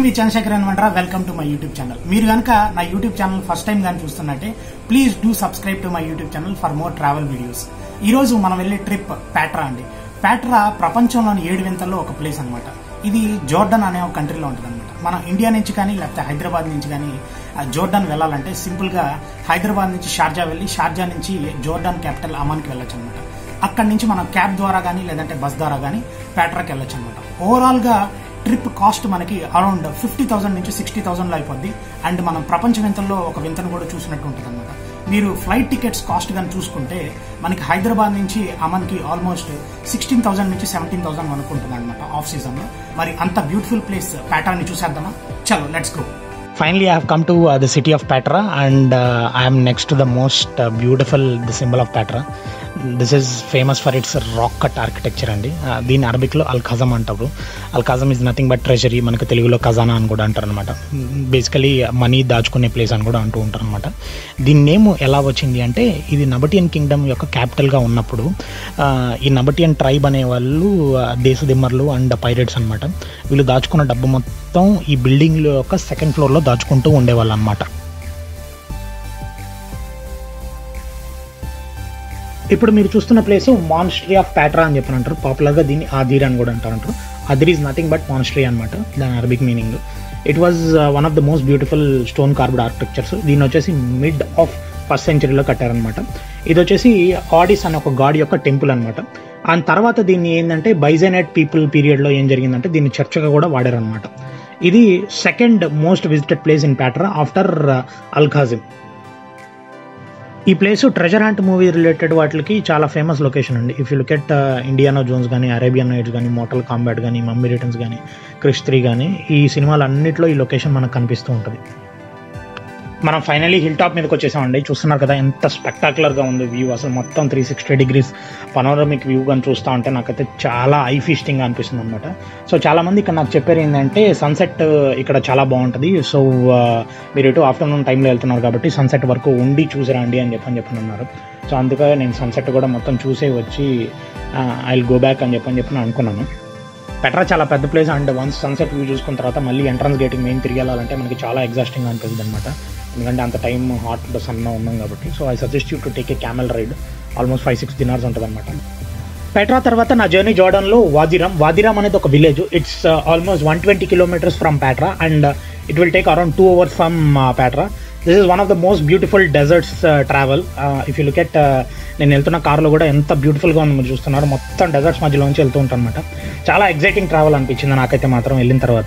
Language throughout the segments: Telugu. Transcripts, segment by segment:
మీ చంద్రశేఖర్ అనమాట welcome to my YouTube channel మీరు కనుక నా యూట్యూబ్ ఛానల్ ఫస్ట్ టైం కానీ చూస్తున్నట్టే please do subscribe to my YouTube channel for more travel videos ఈ రోజు మనం వెళ్ళే ట్రిప్ ప్యాట్రా అండి ప్యాట్రా ప్రపంచంలోని ఏడు వింతల్లో ఒక ప్లేస్ అన్నమాట ఇది జోర్డన్ అనే ఒక కంట్రీలో ఉంటుంది అనమాట మన ఇండియా నుంచి కానీ లేకపోతే హైదరాబాద్ నుంచి కానీ ఆ జోర్డన్ వెళ్ళాలంటే సింపుల్ గా హైదరాబాద్ నుంచి షార్జా వెళ్ళి షార్జా నుంచి జోర్డన్ క్యాపిటల్ అమాన్కి వెళ్ళొచ్చు అనమాట అక్కడి నుంచి మనం క్యాబ్ ద్వారా కానీ లేదంటే బస్ ద్వారా కానీ ప్యాట్రాకి వెళ్ళొచ్చు అనమాట ఓవరాల్ గా ట్రిప్ కాస్ట్ మనకి అరౌండ్ ఫిఫ్టీ థౌసండ్ నుంచి సిక్స్టీ థౌసండ్లో అయిపోద్ది అండ్ మనం ప్రపంచ వింతల్లో ఒక వింతను కూడా చూసినట్టు ఉంటుంది అనమాట మీరు ఫ్లైట్ టికెట్స్ కాస్ట్ కానీ చూసుకుంటే మనకి హైదరాబాద్ నుంచి అమన్కి ఆల్మోస్ట్ సిక్స్టీన్ థౌసండ్ నుంచి సెవెంటీన్ థౌసండ్ అనుకుంటుంది అనమాట ఆఫ్ సీజన్లో మరి అంత బ్యూటిఫుల్ ప్లేస్ ప్యాటర్ని చూసేద్దామా చలో let's go Finally, I have come to uh, the city of Patra and uh, I am next to the most uh, beautiful, the symbol of Patra. This is famous for its rock cut architecture అండి Uh, దీని అరబిక్లో అల్ ఖజం అంటారు Al Khazneh is nothing but treasury మనకు తెలుగులో ఖజానా అని కూడా అంటారు అనమాట బేసికలీ మనీ దాచుకునే ప్లేస్ అని కూడా అంటూ ఉంటారు అనమాట దీని నేమ్ ఎలా వచ్చింది అంటే ఇది నబటియన్ కింగ్డమ్ యొక్క క్యాపిటల్గా ఉన్నప్పుడు ఆ, ఈ నబటియన్ ట్రైబ్ అనే వాళ్ళు ఆ, దేశదిమ్మర్లు అండ్ పైరేట్స్ అనమాట వీళ్ళు దాచుకున్న డబ్బు మొత్తం ఈ బిల్డింగ్ యొక్క సెకండ్ ఫ్లోర్లో దాచుకుంటూ ఉండేవాళ్ళు అనమాట ఇప్పుడు మీరు చూస్తున్న ప్లేస్ మాన్స్ట్రీ ఆఫ్ ప్యాట్రా అని చెప్పని అంటారు పాపులర్గా దీన్ని ఆదిర్ అని కూడా అంటారు అంటారు Ad Deir is nothing but monastery అనమాట దాని Arabic meaning it was one of the most beautiful stone carved architectures దీన్ని వచ్చేసి మిడ్ ఆఫ్ ఫస్ట్ సెంచరీలో కట్టారనమాట ఇది వచ్చేసి ఆడిస్ అనే ఒక గాడ్ యొక్క టెంపుల్ అనమాట ఆ తర్వాత దీన్ని ఏంటంటే బైజైనైట్ పీపుల్ పీరియడ్లో ఏం జరిగిందంటే దీన్ని చర్చగా కూడా వాడారనమాట ఇది second most visited place in Petra after Al Khazneh ఈ place treasure hunt movie related వాటికి చాలా ఫేమస్ లొకేషన్ అండి if you look at Indiana Jones కానీ అరేబియన్ నైట్స్ కానీ మోటల్ కాంబాట్ కానీ మమ్మీ రిటర్న్స్ కానీ క్రిష్ త్రీ కానీ ఈ సినిమాలు అన్నింటిలో ఈ లొకేషన్ మనకు కనిపిస్తూ ఉంటుంది మనం ఫైనలీ హిల్ టాప్ మీదకి వచ్చేసామండి చూస్తున్నారు కదా ఎంత స్పెక్టాకులర్గా ఉంది వ్యూ అసలు మొత్తం three sixty degrees panoramic view కానీ చూస్తూ ఉంటే నాకైతే చాలా ఐ ఫీస్టింగ్ అనిపిస్తుంది అనమాట సో చాలా మంది ఇక్కడ నాకు చెప్పారు ఏంటంటే సన్సెట్ ఇక్కడ చాలా బాగుంటుంది సో మీరు ఎటు ఆఫ్టర్నూన్ టైంలో వెళ్తున్నారు కాబట్టి సన్సెట్ వరకు ఉండి చూసిరండి అని చెప్పని చెప్పని అన్నారు సో అందుకే నేను సన్సెట్ కూడా మొత్తం చూసే వచ్చి ఐ గో బ్యాక్ అని చెప్పని చెప్పని అనుకున్నాను పెట్రా చాలా పెద్ద place and once sunset view చూసుకున్న తర్వాత మళ్ళీ ఎంట్రన్స్ గేటింగ్ మెయిన్ తిరిగి వెళ్ళాలంటే మనకి చాలా ఎగ్జాస్టింగ్ అనిపిస్తుంది అనమాట ఎందుకంటే అంత టైం హాట్ సన్న ఉన్నాం కాబట్టి so I suggest you to take a camel ride almost five six dinars ఉంటుంది అనమాట పెట్రా తర్వాత నా జర్నీ జోర్డన్లో వాదిరామ్ వాదిరామ్ అనేది ఒక village it's almost one twenty kilometres from Petra and it will take around two hours from Petra this is one of the most beautiful deserts travel if you look at నేను వెళ్తున్న కార్లో కూడా ఎంత బ్యూటిఫుల్గా ఉంది మీరు చూస్తున్నారు మొత్తం డెజర్ట్స్ మధ్యలో నుంచి వెళ్తూ ఉంటాను అనమాట చాలా ఎగ్జైటింగ్ ట్రావెల్ అనిపించింది నాకైతే మాత్రం వెళ్ళిన తర్వాత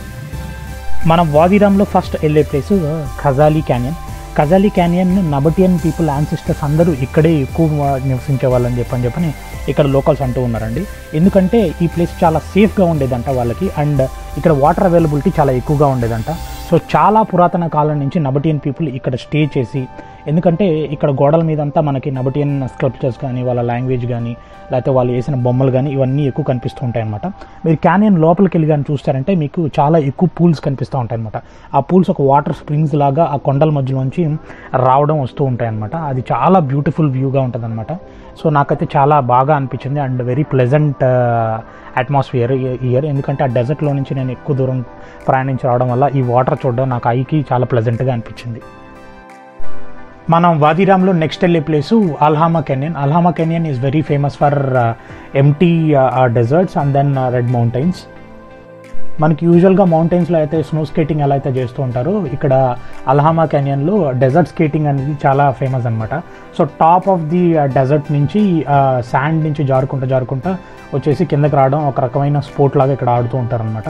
మనం వాదిరామ్లో ఫస్ట్ వెళ్ళే place Khazali canyon Khazali canyon Nabataean people ancestors అందరూ ఇక్కడే ఎక్కువ నివసించే వాళ్ళని చెప్పని చెప్పని ఇక్కడ లోకల్స్ అంటూ ఉన్నారండి ఎందుకంటే ఈ ప్లేస్ చాలా సేఫ్గా ఉండేదంట వాళ్ళకి అండ్ ఇక్కడ వాటర్ అవైలబిలిటీ చాలా ఎక్కువగా ఉండేదంట సో చాలా పురాతన కాలం నుంచి నబటియన్ పీపుల్ ఇక్కడ స్టే చేసి ఎందుకంటే ఇక్కడ గోడల మీదంతా మనకి నబటియన్ స్క్రిప్చర్స్ కానీ వాళ్ళ లాంగ్వేజ్ కానీ లేకపోతే వాళ్ళు వేసిన బొమ్మలు కానీ ఇవన్నీ ఎక్కువ కనిపిస్తూ ఉంటాయి అనమాట మీరు క్యానియన్ లోపలికి వెళ్ళి కానీ చూస్తారంటే మీకు చాలా ఎక్కువ పూల్స్ కనిపిస్తూ ఉంటాయి అనమాట ఆ పూల్స్ ఒక వాటర్ స్ప్రింగ్స్ లాగా ఆ కొండల మధ్యలోంచి రావడం వస్తూ ఉంటాయి అనమాట అది చాలా బ్యూటిఫుల్ వ్యూగా ఉంటుంది అనమాట సో నాకైతే చాలా బాగా అనిపించింది and very pleasant atmosphere here ఎందుకంటే ఆ డెజర్ట్లో నుంచి నేను ఎక్కువ దూరం ప్రయాణించి రావడం వల్ల ఈ వాటర్ చూడడం నాకు ఐకి చాలా ప్లెజెంట్గా అనిపించింది మనం వాదిరామ్లో నెక్స్ట్ వెళ్ళే place Al Hama canyon Al Hama canyon is very famous for empty deserts and then red mountains మనకి యూజువల్గా మౌంటైన్స్లో అయితే స్నో స్కేటింగ్ ఎలా అయితే చేస్తూ ఉంటారో ఇక్కడ అల్హామా కెనియన్లో డెజర్ట్ స్కేటింగ్ అనేది చాలా ఫేమస్ అనమాట so top of the desert నుంచి శాండ్ నుంచి జారుకుంటూ జారుకుంటూ వచ్చేసి కిందకి రావడం ఒక రకమైన స్పోర్ట్ లాగా ఇక్కడ ఆడుతూ ఉంటారనమాట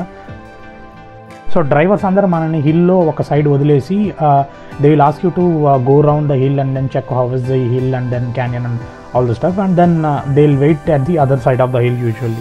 సో డ్రైవర్స్ అందరూ మనని హిల్లో ఒక సైడ్ వదిలేసి they will ask you to go round the hill and then check how is the hill and then canyon and all the stuff and then they will wait at the other side of the hill usually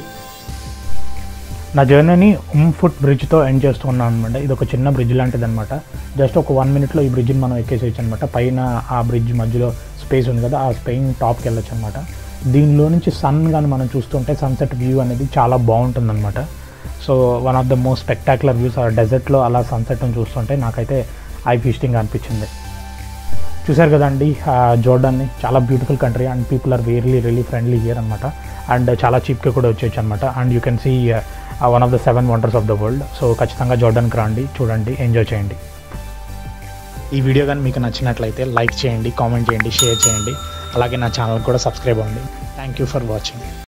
నా జర్నీని ఉమ్ ఫుట్ బ్రిడ్జ్తో ఎండ్ చేస్తూ ఉన్నాను అనమాట ఇది ఒక చిన్న బ్రిడ్జ్ లాంటిది అనమాట జస్ట్ ఒక వన్ మినిట్లో ఈ బ్రిడ్జ్ని మనం ఎక్కేసేయచ్చు అనమాట పైన ఆ బ్రిడ్జ్ మధ్యలో స్పేస్ ఉంది కదా ఆ స్పెయిన్ టాప్కి వెళ్ళొచ్చు అనమాట దీనిలో నుంచి సన్ కానీ మనం చూస్తుంటే సన్సెట్ వ్యూ అనేది చాలా బాగుంటుందన్నమాట so one of the most spectacular views ఆ డెజర్ట్లో అలా సన్సెట్ని చూస్తుంటే నాకైతే ఐ ఫీస్టింగ్ అనిపించింది చూశారు కదండి జోర్డన్ని చాలా beautiful country and people are really really friendly here అనమాట అండ్ చాలా చీప్గా కూడా వచ్చేయచ్చు అనమాట and you can see one of the seven wonders of the world so ఖచ్చితంగా జోర్డన్కి రండి చూడండి ఎంజాయ్ చేయండి ఈ వీడియో కానీ మీకు నచ్చినట్లయితే లైక్ చేయండి కామెంట్ చేయండి షేర్ చేయండి అలాగే నా ఛానల్ కూడా సబ్స్క్రైబ్ అవ్వండి థ్యాంక్ యూ ఫర్ వాచింగ్